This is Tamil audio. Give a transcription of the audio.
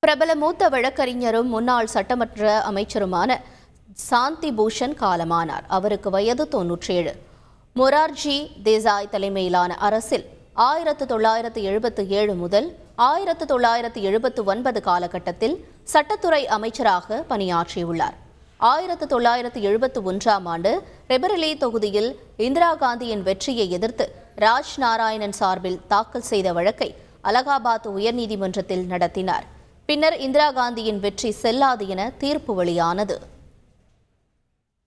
பிரபல மூத்த வழக்கறிஞரும் முன்னாள் சட்டமன்ற அமைச்சருமான சாந்தி பூஷன் காலமானார் அவருக்கு வயது தொன்னூற்றேழு மொரார்ஜி தேசாய் தலைமையிலான அரசில் ஆயிரத்து தொள்ளாயிரத்து எழுபத்து ஏழு முதல் ஆயிரத்து தொள்ளாயிரத்து எழுபத்து ஒன்பது காலகட்டத்தில் சட்டத்துறை அமைச்சராக பணியாற்றியுள்ளார் ஆயிரத்து தொள்ளாயிரத்து எழுபத்து ஒன்றாம் ஆண்டு ரெபரலி தொகுதியில் இந்திரா காந்தியின் வெற்றியை எதிர்த்து ராஜ் நாராயணன் சார்பில் தாக்கல் செய்த வழக்கை அலகாபாத் உயர்நீதிமன்றத்தில் நடத்தினார் பின்னர் இந்திரா காந்தியின் வெற்றி செல்லாது என தீர்ப்பு வெளியானது